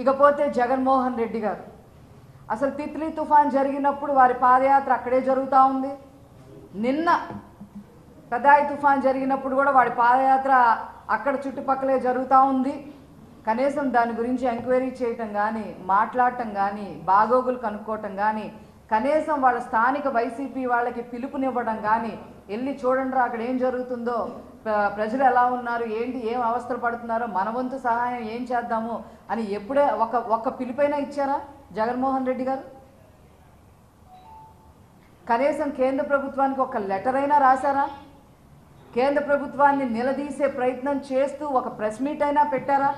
ఇకపోతే జగన్మోహన్ రెడ్డి గారు అసలు తిత్లీ తుఫాన్ జరిగినప్పుడు వారి పాదయాత్ర అక్కడే జరుగుతూ ఉంది నిన్న పెదాయి తుఫాన్ జరిగినప్పుడు కూడా వాడి పాదయాత్ర అక్కడ చుట్టుపక్కలే జరుగుతూ ఉంది కనీసం దాని గురించి ఎంక్వైరీ చేయటం కానీ మాట్లాడటం కానీ బాగోగులు కనుక్కోవటం కానీ కనీసం వాళ్ళ స్థానిక వైసీపీ వాళ్ళకి పిలుపునివ్వడం కానీ వెళ్ళి చూడండి అక్కడ ఏం జరుగుతుందో ప్ర- ప్రజలు ఎలా ఉన్నారు ఏంటి ఏం అవస్థలు పడుతున్నారో మన వంతు సహాయం ఏం చేద్దాము అని ఎప్పుడే ఒక ఒక్క పిలుపైనా ఇచ్చారా జగన్మోహన్ రెడ్డి గారు కనీసం కేంద్ర ప్రభుత్వానికి ఒక లెటర్ అయినా రాశారా కేంద్ర ప్రభుత్వాన్ని నిలదీసే ప్రయత్నం చేస్తూ ఒక ప్రెస్ మీట్ అయినా పెట్టారా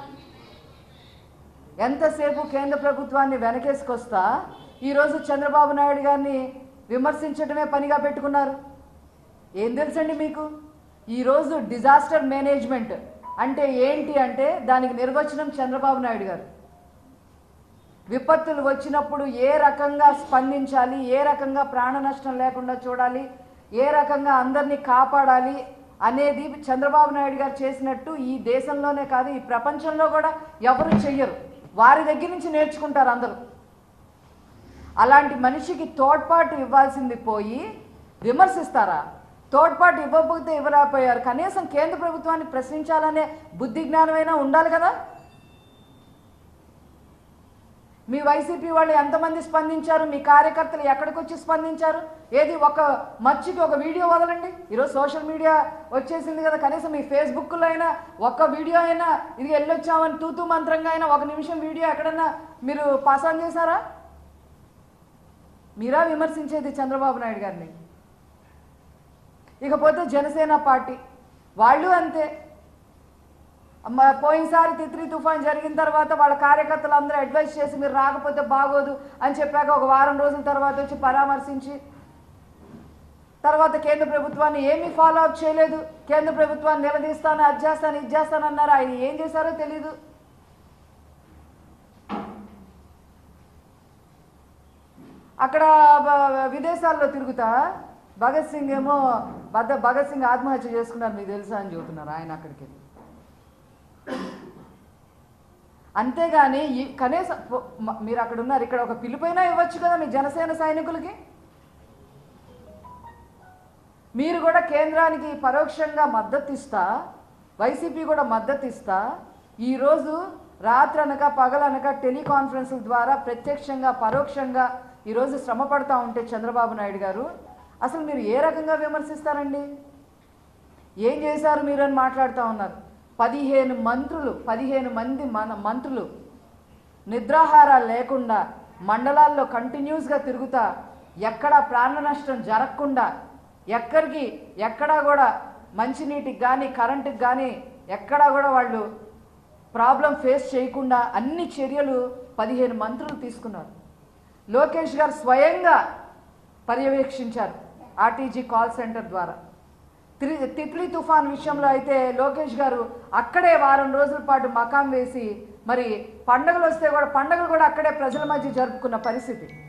ఎంతసేపు కేంద్ర ప్రభుత్వాన్ని వెనకేసుకొస్తా ఈరోజు చంద్రబాబు నాయుడు గారిని విమర్శించడమే పనిగా పెట్టుకున్నారు ఏం తెలుసండి మీకు ఈరోజు డిజాస్టర్ మేనేజ్మెంట్ అంటే ఏంటి అంటే దానికి నిర్వచనం చంద్రబాబు నాయుడు గారు విపత్తులు వచ్చినప్పుడు ఏ రకంగా స్పందించాలి ఏ రకంగా ప్రాణ నష్టం లేకుండా చూడాలి ఏ రకంగా అందరినీ కాపాడాలి అనేది చంద్రబాబు నాయుడు గారు చేసినట్టు ఈ దేశంలోనే కాదు ఈ ప్రపంచంలో కూడా ఎవరు చెయ్యరు వారి దగ్గర నుంచి నేర్చుకుంటారు అందరూ అలాంటి మనిషికి తోడ్పాటు ఇవ్వాల్సింది పోయి విమర్శిస్తారా తోడ్పాటు ఇవ్వకపోతే ఇవ్వలేకపోయారు కనీసం కేంద్ర ప్రభుత్వాన్ని ప్రశ్నించాలనే బుద్ధి జ్ఞానమైనా ఉండాలి కదా మీ వైసీపీ వాళ్ళు ఎంతమంది స్పందించారు మీ కార్యకర్తలు ఎక్కడికి వచ్చి స్పందించారు ఏది ఒక మచ్చికి ఒక వీడియో వదలండి ఈరోజు సోషల్ మీడియా వచ్చేసింది కదా కనీసం మీ ఫేస్బుక్లో అయినా ఒక్క వీడియో అయినా ఇది వెళ్ళొచ్చామని తూతూ మంత్రంగా అయినా ఒక నిమిషం వీడియో ఎక్కడన్నా మీరు పాస్ ఆన్ చేశారా మీరా విమర్శించేది చంద్రబాబు నాయుడు గారిని ఇకపోతే జనసేన పార్టీ వాళ్ళు అంతే అమ్మ, పోయినసారి తిత్రి తుఫాన్ జరిగిన తర్వాత వాళ్ళ కార్యకర్తలు అందరూ అడ్వైస్ చేసి మీరు రాకపోతే బాగోదు అని చెప్పాక ఒక వారం రోజుల తర్వాత వచ్చి పరామర్శించి తర్వాత కేంద్ర ప్రభుత్వాన్ని ఏమీ ఫాలో అప్ చేయలేదు కేంద్ర ప్రభుత్వాన్ని నిలదీస్తాను అది చేస్తాను ఇది చేస్తాను అన్నారు ఆయన ఏం చేశారో తెలీదు అక్కడ బ- విదేశాల్లో తిరుగుతా భగత్ సింగ్ ఏమో బద్ద భగత్ సింగ్ ఆత్మహత్య చేసుకున్నారు మీకు తెలుసా అని చెబుతున్నారు ఆయన అక్కడికి వెళ్ళి అంతేగాని ఈ కనీసం పో- మ- మీరు అక్కడ ఉన్నారు ఇక్కడ ఒక పిలుపైనా ఇవ్వచ్చు కదా మీ జనసేన సైనికులకి మీరు కూడా కేంద్రానికి పరోక్షంగా మద్దతు ఇస్తా వైసీపీ కూడా మద్దతు ఇస్తా ఈరోజు రాత్రి అనక పగలనక టెలికాన్ఫరెన్సుల ద్వారా ప్రత్యక్షంగా పరోక్షంగా ఈరోజు శ్రమ పడతా ఉంటే చంద్రబాబు నాయుడు గారు అసలు మీరు ఏ రకంగా విమర్శిస్తారండి ఏం చేశారు మీరు అని మాట్లాడుతూ ఉన్నారు పదిహేను మంత్రులు పదిహేను మంది మన మంత్రులు నిద్రాహారాలు లేకుండా మండలాల్లో కంటిన్యూస్గా తిరుగుతా ఎక్కడా ప్రాణ నష్టం జరగకుండా ఎక్కడికి ఎక్కడా కూడా మంచినీటికి కానీ కరెంటుకి కానీ ఎక్కడా కూడా వాళ్ళు ప్రాబ్లం ఫేస్ చేయకుండా అన్ని చర్యలు పదిహేను మంత్రులు తీసుకున్నారు లోకేష్ గారు స్వయంగా పర్యవేక్షించారు ఆర్టీజీ కాల్ సెంటర్ ద్వారా త్రి తిత్లీ తుఫాన్ విషయంలో అయితే లోకేష్ గారు అక్కడే వారం రోజుల పాటు మకాం వేసి మరి పండగలు వస్తే కూడా పండగలు కూడా అక్కడే ప్రజల మధ్య జరుపుకున్న పరిస్థితి